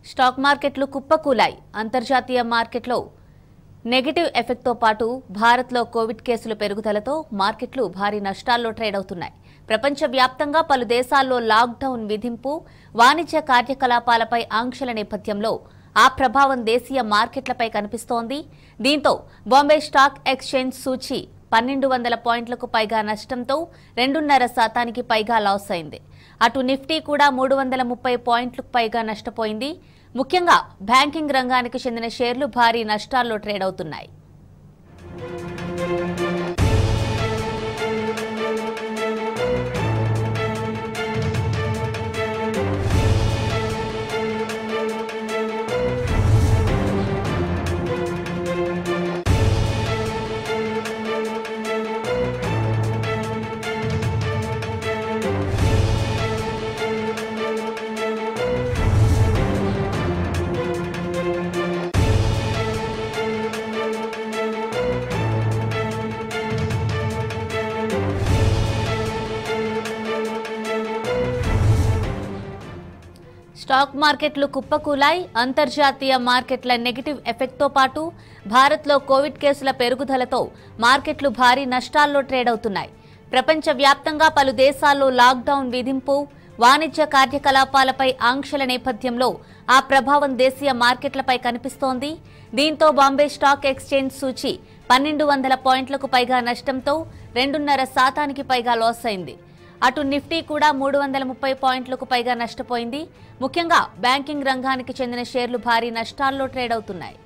stock మార్కెట్లు కుప్పకూలాయి అంతర్జాతీయ మార్కెట్లో నెగటివ్ ఎఫెక్ట్తో పాటు భారత్లో కోవిడ్ కేసుల పెరుగుదలతో మార్కెట్లు భారీ నష్టాల్లో ట్రేడ్ అవుతున్నాయి ప్రపంచవ్యాప్తంగా పలు దేశాల్లో లాక్డౌన్ విధింపు వాణిజ్య కార్యకలాపాలపై ఆంక్షల నేపథ్యంలో ఆ ప్రభావం దేశీయ మార్కెట్లపై కనిపిస్తోంది దీంతో బాంబే స్టాక్ ఎక్స్చేంజ్ సూచీ పన్నెండు వందల పాయింట్లకు పైగా నష్టంతో రెండున్నర శాతానికి పైగా లాస్ అయింది అటు నిఫ్టీ కూడా మూడు వందల ముప్పై పాయింట్లకు పైగా నష్టపోయింది ముఖ్యంగా బ్యాంకింగ్ రంగానికి చెందిన షేర్లు భారీ నష్టాల్లో ట్రేడ్ అవుతున్నాయి స్టాక్ మార్కెట్లు కుప్పకూలాయి అంతర్జాతీయ మార్కెట్ల నెగిటివ్ ఎఫెక్ట్తో పాటు భారత్లో కోవిడ్ కేసుల పెరుగుదలతో మార్కెట్లు భారీ నష్టాల్లో ట్రేడ్ అవుతున్నాయి ప్రపంచవ్యాప్తంగా పలు దేశాల్లో లాక్డౌన్ విధింపు వాణిజ్య కార్యకలాపాలపై ఆంక్షల నేపథ్యంలో ఆ ప్రభావం దేశీయ మార్కెట్లపై కనిపిస్తోంది దీంతో బాంబే స్టాక్ ఎక్స్చేంజ్ సూచీ పన్నెండు వందల పాయింట్లకు పైగా నష్టంతో రెండున్నర శాతానికి పైగా లాస్ అయింది అటు నిఫ్టీ కూడా మూడు వందల ముప్పై పాయింట్లకు పైగా నష్టపోయింది ముఖ్యంగా బ్యాంకింగ్ రంగానికి చెందిన షేర్లు భారీ నష్టాల్లో ట్రేడ్ అవుతున్నాయి